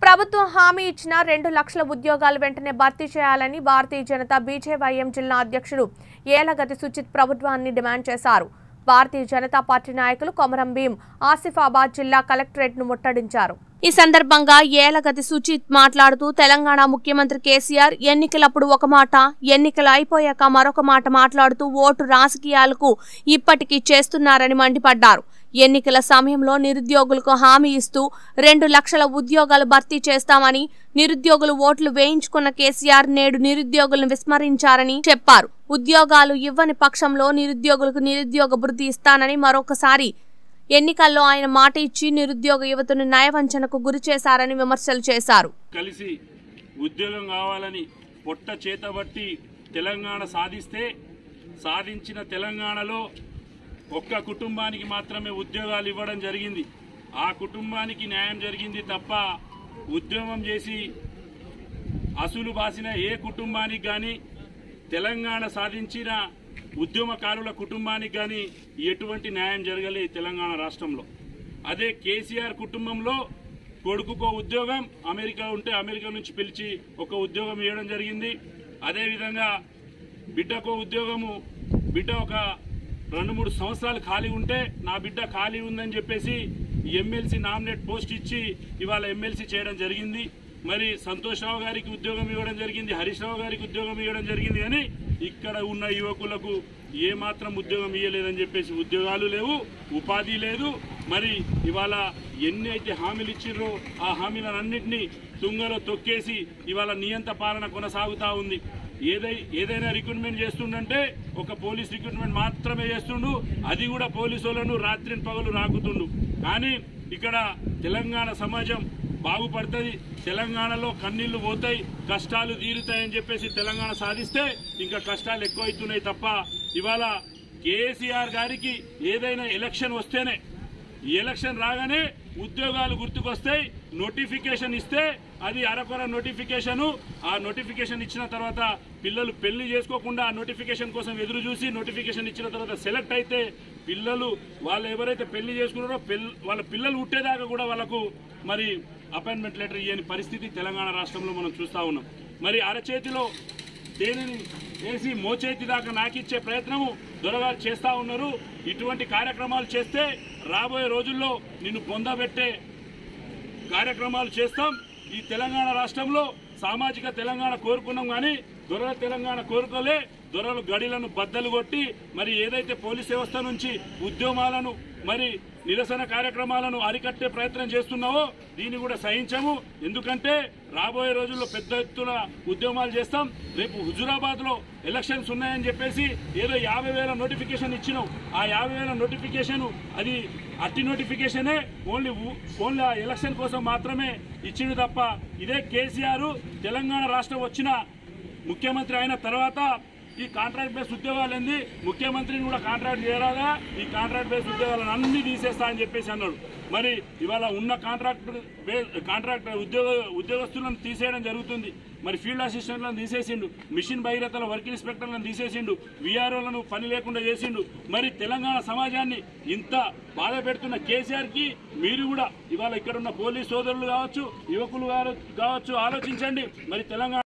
ప్రభుత్వం హామీ ఇచ్చిన రెండు లక్షల ఉద్యోగాలు వెంటనే భర్తీ చేయాలని భారతీయ జనతా బీజేవైఎం జిల్లా అధ్యక్షుడు ఏలగతి సుచిత్ ప్రభుత్వాన్ని డిమాండ్ చేశారు భారతీయ జనతా పార్టీ నాయకులు కొమరం భీం ఆసిఫాబాద్ జిల్లా కలెక్టరేట్ ను ముట్టడించారు ఈ సందర్భంగా ఏలగతి సుచిత్ మాట్లాడుతూ తెలంగాణ ముఖ్యమంత్రి కేసీఆర్ ఎన్నికలప్పుడు ఒక మాట ఎన్నికలు అయిపోయాక మరొక మాట మాట్లాడుతూ ఓటు రాజకీయాలకు ఇప్పటికీ చేస్తున్నారని మండిపడ్డారు ఎన్నికల సమయంలో నిరుద్యోగులకు హామీ ఇస్తూ రెండు లక్షల ఉద్యోగాలు భర్తీ చేస్తామని నిరుద్యోగులు ఓట్లు వేయించుకున్న కేసీఆర్ నేడు నిరుద్యోగులను విస్మరించారని చెప్పారు ఉద్యోగాలు ఇవ్వని పక్షంలో నిరుద్యోగులకు నిరుద్యోగ భృతి ఇస్తానని మరొకసారి ఎన్నికల్లో ఆయన మాట ఇచ్చి నిరుద్యోగ యువతను నయవంచనకు గురి చేశారని విమర్శలు చేశారు కలిసి ఉద్యోగం కావాలని పొట్ట చేతబట్టి తెలంగాణ సాధిస్తే సాధించిన తెలంగాణలో ఒక్క కుటుంబానికి మాత్రమే ఉద్యోగాలు ఇవ్వడం జరిగింది ఆ కుటుంబానికి న్యాయం జరిగింది తప్ప ఉద్యోగం చేసి అసలు బాసిన ఏ కుటుంబానికి కానీ తెలంగాణ సాధించిన ఉద్యమకారుల కుటుంబానికి కానీ ఎటువంటి న్యాయం జరగలే ఈ తెలంగాణ రాష్ట్రంలో అదే కేసీఆర్ కుటుంబంలో కొడుకుకో ఉద్యోగం అమెరికా ఉంటే అమెరికా నుంచి పిలిచి ఒక ఉద్యోగం ఇవ్వడం జరిగింది అదేవిధంగా బిడ్డకో ఉద్యోగము బిడ్డ ఒక రెండు మూడు సంవత్సరాలు ఖాళీ ఉంటే నా బిడ్డ ఖాళీ ఉందని చెప్పేసి ఎమ్మెల్సీ నామినేట్ పోస్ట్ ఇచ్చి ఇవాళ ఎమ్మెల్సీ చేయడం జరిగింది మరి సంతోష్ రావు గారికి ఉద్యోగం ఇవ్వడం జరిగింది హరీష్ రావు గారికి ఉద్యోగం ఇవ్వడం జరిగింది కానీ ఇక్కడ ఉన్న యువకులకు ఏ మాత్రం ఉద్యోగం ఇవ్వలేదని చెప్పేసి ఉద్యోగాలు లేవు ఉపాధి లేదు మరి ఇవాళ ఎన్ని అయితే హామీలు ఇచ్చిర్రో ఆ హామీలన్నింటినీ తుంగలో తొక్కేసి ఇవాళ నియంత పాలన కొనసాగుతా ఉంది ఏదై ఏదైనా రిక్రూట్మెంట్ చేస్తుండంటే ఒక పోలీస్ రిక్రూట్మెంట్ మాత్రమే చేస్తుండు అది కూడా పోలీసు వాళ్ళను రాత్రి పగలు రాకుతుండు కానీ ఇక్కడ తెలంగాణ సమాజం బాగుపడుతుంది తెలంగాణలో కన్నీళ్లు పోతాయి కష్టాలు తీరుతాయని చెప్పేసి తెలంగాణ సాధిస్తే ఇంకా కష్టాలు ఎక్కువ అవుతున్నాయి తప్ప ఇవాళ కేసీఆర్ గారికి ఏదైనా ఎలక్షన్ వస్తేనే ఈ ఎలక్షన్ రాగానే ఉద్యోగాలు గుర్తుకొస్తాయి నోటిఫికేషన్ ఇస్తే అది అరకొర నోటిఫికేషన్ ఆ నోటిఫికేషన్ ఇచ్చిన తర్వాత పిల్లలు పెళ్లి చేసుకోకుండా ఆ నోటిఫికేషన్ కోసం ఎదురు చూసి నోటిఫికేషన్ ఇచ్చిన తర్వాత సెలెక్ట్ అయితే పిల్లలు వాళ్ళు ఎవరైతే పెళ్లి చేసుకున్నారో పెల్- వాళ్ళ పిల్లలు పుట్టేదాకా కూడా వాళ్ళకు మరి అపాయింట్మెంట్ లెటర్ ఇవ్వని పరిస్థితి తెలంగాణ రాష్ట్రంలో మనం చూస్తా ఉన్నాం మరి అరచేతిలో దేనిని వేసి మోచేతి దాకా నాకిచ్చే ప్రయత్నము దొరగారు చేస్తా ఉన్నారు ఇటువంటి కార్యక్రమాలు చేస్తే రాబోయే రోజుల్లో నిన్ను పొందబెట్టే కార్యక్రమాలు చేస్తాం ఈ తెలంగాణ రాష్ట్రంలో సామాజిక తెలంగాణ కోరుకున్నాం కానీ దొరల తెలంగాణ కోరుకోలే దొరలు గడిలను బద్దలు కొట్టి మరి ఏదైతే పోలీస్ వ్యవస్థ నుంచి ఉద్యమాలను మరి నిరసన కార్యక్రమాలను అరికట్టే ప్రయత్నం చేస్తున్నావో దీన్ని కూడా సహించము ఎందుకంటే రాబోయే రోజుల్లో పెద్ద ఎత్తున ఉద్యమాలు చేస్తాం రేపు హుజురాబాద్ లో ఎలక్షన్స్ ఉన్నాయని చెప్పేసి ఏదో యాభై వేల నోటిఫికేషన్ ఇచ్చినావు ఆ యాభై వేల నోటిఫికేషన్ అది అట్టి నోటిఫికేషనే ఓన్లీ ఊ- ఓన్లీ ఆ ఎలక్షన్ కోసం మాత్రమే ఇచ్చింది తప్ప ఇదే కేసీఆర్ తెలంగాణ రాష్ట్రం వచ్చిన ముఖ్యమంత్రి అయిన తర్వాత ఈ కాంట్రాక్ట్ బేస్ ఉద్యోగాలు ఏంది ముఖ్యమంత్రిని కూడా కాంట్రాక్ట్ చేయరాగా ఈ కాంట్రాక్ట్ బేస్ ఉద్యోగాలను అన్ని తీసేస్తా అని చెప్పేసి అన్నాడు మరి ఇవాళ ఉన్న కాంట్రాక్ట్ బే కాంట్రాక్ట్ ఉద్యోగ ఉద్యోగస్తులను తీసేయడం జరుగుతుంది మరి ఫీల్డ్ అసిస్టెంట్లను తీసేసిండు మిషన్ భగీరథల వర్క్ ఇన్స్పెక్టర్లను తీసేసిండు విఆర్ఓలను పని లేకుండా చేసిండు మరి తెలంగాణ సమాజాన్ని ఇంత బాధ పెడుతున్న కేసీఆర్ కి మీరు కూడా ఇవాళ ఇక్కడ ఉన్న పోలీస్ సోదరులు కావచ్చు యువకులు కావచ్చు ఆలోచించండి మరి తెలంగాణ